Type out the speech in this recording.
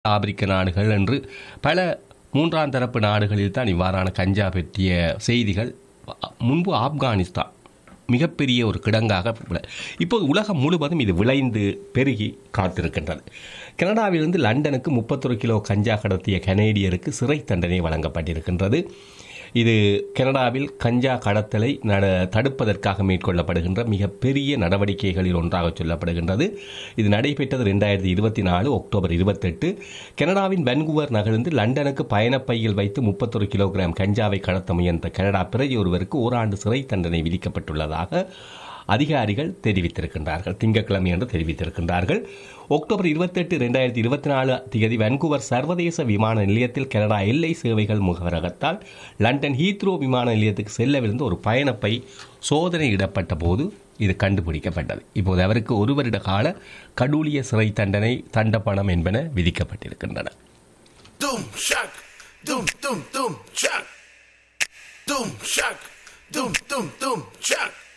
ஆப்பிரிக்க நாடுகள் என்று பல மூன்றாம் தரப்பு நாடுகளில் தான் இவ்வாறான கஞ்சா பற்றிய செய்திகள் முன்பு ஆப்கானிஸ்தான் மிகப்பெரிய ஒரு கிடங்காக விளை- இப்போது உலகம் முழுவதும் இது விளைந்து பெருகி காத்திருக்கின்றது கனடாவிலிருந்து லண்டனுக்கு முப்பத்தொரு கிலோ கஞ்சா கடத்திய கனேடியருக்கு சிறை தண்டனை வழங்கப்பட்டிருக்கின்றது இது கனடாவில் கஞ்சா கடத்தலை நட தடுப்பதற்காக மேற்கொள்ளப்படுகின்ற மிகப்பெரிய நடவடிக்கைகளில் ஒன்றாக சொல்லப்படுகின்றது இது நடைபெற்றது ரெண்டாயிரத்தி இருபத்தி நாலு அக்டோபர் இருபத்தெட்டு கனடாவின் வென்கூவர் நகர்ந்து லண்டனுக்கு பயணப்பையில் வைத்து முப்பத்தொரு கிலோகிராம் கஞ்சாவை கடத்த முயன்ற கனடா பிரஜை ஒருவருக்கு ஓராண்டு சிறை தண்டனை விதிக்கப்பட்டுள்ளதாக அதிகாரிகள் தெரிவித்திருக்கின்றார்கள் திங்கட்கிழமை என்று தெரிவித்திருக்கின்றார்கள் அக்டோபர் இருபத்தெட்டு ரெண்டாயிரத்தி இருபத்தி நாலு தேதி வான்கூவர் சர்வதேச விமான நிலையத்தில் கனடா எல்லை சேவைகள் முகவரகத்தால் லண்டன் ஹீத்ரோ விமான நிலையத்துக்கு செல்லவிருந்த ஒரு பயணப்பை சோதனையிடப்பட்ட போது இது கண்டுபிடிக்கப்பட்டது இப்போது அவருக்கு ஒரு வருட கால கடூழிய சிறை தண்டனை தண்டப்பணம் என்பன விதிக்கப்பட்டிருக்கின்றன Doom shock, doom doom doom shock, doom shock, doom doom doom shock.